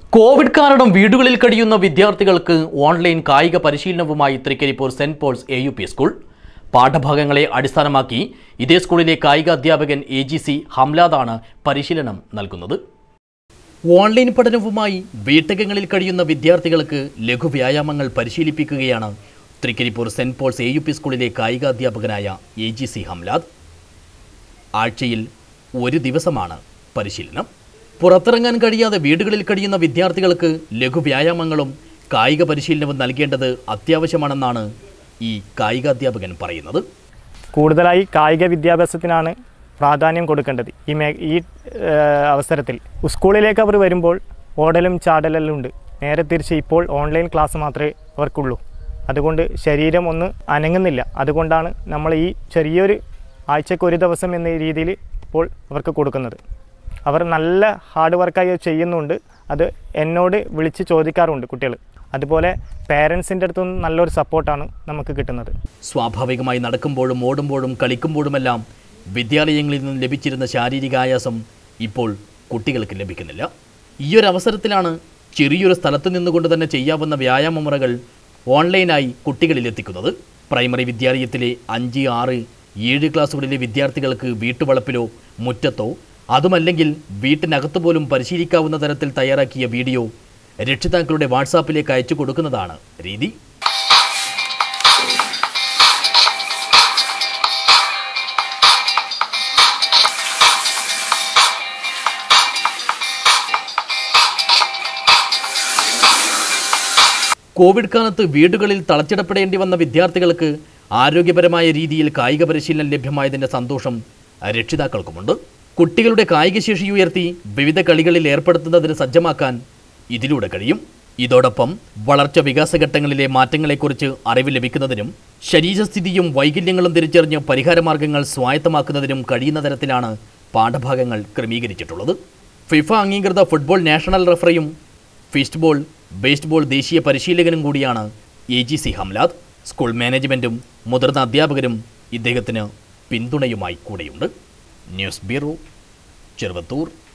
Covid കാരണം വീടുകളിൽ കഴിയുന്ന വിദ്യാർത്ഥികൾക്ക് ഓൺലൈൻ കായിക പരിശീലനവുമായി Thrikkaripur Saint Paul's A U P school പാഠഭാഗങ്ങളെ അടിസ്ഥാനമാക്കി ഇതേ സ്കൂളിലെ കായിക അധ്യാപകൻ എ ജി സി ഹംലാദാണ് പരിശീലനം നൽകുന്നത് ഓൺലൈൻ പഠനവുമായി വീട്ടകങ്ങളിൽ കഴിയുന്ന വിദ്യാർത്ഥികൾക്ക് ലഘുവ്യായാമങ്ങൾ പരിശീലിപ്പിക്കുകയാണ് Thrikkaripur Saint Paul's A U P സ്കൂളിലെ കായികാധ്യാപകനായ എ ജി സി ഹംലാദ് ആഴ്ചയിൽ ഒരു ദിവസമാണ് പരിശീലനം പുറത്തിറങ്ങാൻ കഴിയാതെ വീടുകളിൽ കഴിയുന്ന വിദ്യാർത്ഥികൾക്ക് ലഘുവ്യായാമങ്ങളും കായിക പരിശീലനവും നൽകേണ്ടത് അത്യാവശ്യമാണെന്നാണ് ഈ കായികാധ്യാപകൻ പറയുന്നത് കൂടുതലായി കായിക വിദ്യാഭ്യാസത്തിനാണ് പ്രാധാന്യം കൊടുക്കേണ്ടത് ഈ മേ ഈ ഏഹ്, അവസരത്തിൽ സ്കൂളിലേക്ക് അവർ വരുമ്പോൾ ഓടലും ചാടലെല്ലാം ഉണ്ട് നേരെ തിരിച്ച് ഇപ്പോൾ ഓൺലൈൻ ക്ലാസ് മാത്രമേ അവർക്കുള്ളൂ അതുകൊണ്ട് ശരീരം ഒന്ന് അനങ്ങുന്നില്ല അതുകൊണ്ടാണ് നമ്മൾ ഈ ചെറിയൊരു ആഴ്ചക്ക് ഒരു ദിവസം എന്ന രീതിയിൽ ഇപ്പോൾ അവർക്ക് കൊടുക്കുന്നത് അവർ നല്ല ഹാർഡ് വർക്കായി അത് ചെയ്യുന്നുണ്ട് അത് എന്നോട് വിളിച്ച് ചോദിക്കാറുണ്ട് കുട്ടികൾ അതുപോലെ പേരൻസിൻ്റെ അടുത്തുനിന്ന് നല്ലൊരു സപ്പോർട്ടാണ് നമുക്ക് കിട്ടുന്നത് സ്വാഭാവികമായി നടക്കുമ്പോഴും ഓടുമ്പോഴും കളിക്കുമ്പോഴുമെല്ലാം വിദ്യാലയങ്ങളിൽ നിന്ന് ലഭിച്ചിരുന്ന ശാരീരികായാസം ഇപ്പോൾ കുട്ടികൾക്ക് ലഭിക്കുന്നില്ല ഈ ഒരു അവസരത്തിലാണ് ചെറിയൊരു സ്ഥലത്ത് നിന്നുകൊണ്ട് തന്നെ ചെയ്യാവുന്ന വ്യായാമ മുറകൾ ഓൺലൈനായി കുട്ടികളിൽ എത്തിക്കുന്നത് പ്രൈമറി വിദ്യാലയത്തിലെ അഞ്ച് ആറ് ഏഴ് ക്ലാസ്സുകളിലെ വിദ്യാർത്ഥികൾക്ക് വീട്ടുവളപ്പിലോ മുറ്റത്തോ അതുമല്ലെങ്കിൽ വീട്ടിനകത്ത് പോലും പരിശീലിക്കാവുന്ന തരത്തിൽ തയ്യാറാക്കിയ വീഡിയോ രക്ഷിതാക്കളുടെ വാട്സാപ്പിലേക്ക് അയച്ചു കൊടുക്കുന്നതാണ് രീതി കോവിഡ് കാലത്ത് വീടുകളിൽ തളച്ചിടപ്പെടേണ്ടി വന്ന വിദ്യാർത്ഥികൾക്ക് ആരോഗ്യപരമായ രീതിയിൽ കായിക പരിശീലനം ലഭ്യമായതിന്റെ സന്തോഷം രക്ഷിതാക്കൾക്കുമുണ്ട് കുട്ടികളുടെ കായികശേഷി ഉയർത്തി വിവിധ കളികളിൽ ഏർപ്പെടുത്തുന്നതിന് സജ്ജമാക്കാൻ ഇതിലൂടെ കഴിയും ഇതോടൊപ്പം വളർച്ച വികാസഘട്ടങ്ങളിലെ മാറ്റങ്ങളെക്കുറിച്ച് അറിവ് ലഭിക്കുന്നതിനും ശരീരസ്ഥിതിയും വൈകല്യങ്ങളും തിരിച്ചറിഞ്ഞ് പരിഹാരമാർഗങ്ങൾ സ്വായത്തമാക്കുന്നതിനും കഴിയുന്ന തരത്തിലാണ് പാഠഭാഗങ്ങൾ ക്രമീകരിച്ചിട്ടുള്ളത് ഫിഫ അംഗീകൃത ഫുട്ബോൾ നാഷണൽ റഫറിയും ഫിസ്റ്റ്ബോൾ ബേസ്ബോൾ ദേശീയ പരിശീലകനും കൂടിയാണ് A G C Hamlad school മാനേജ്മെൻറ്റും മുതിർന്ന അധ്യാപകരും ഇദ്ദേഹത്തിന് പിന്തുണയുമായി കൂടെയുണ്ട് ന്യൂസ് ബ്യൂറോ ചെറുവത്തൂർ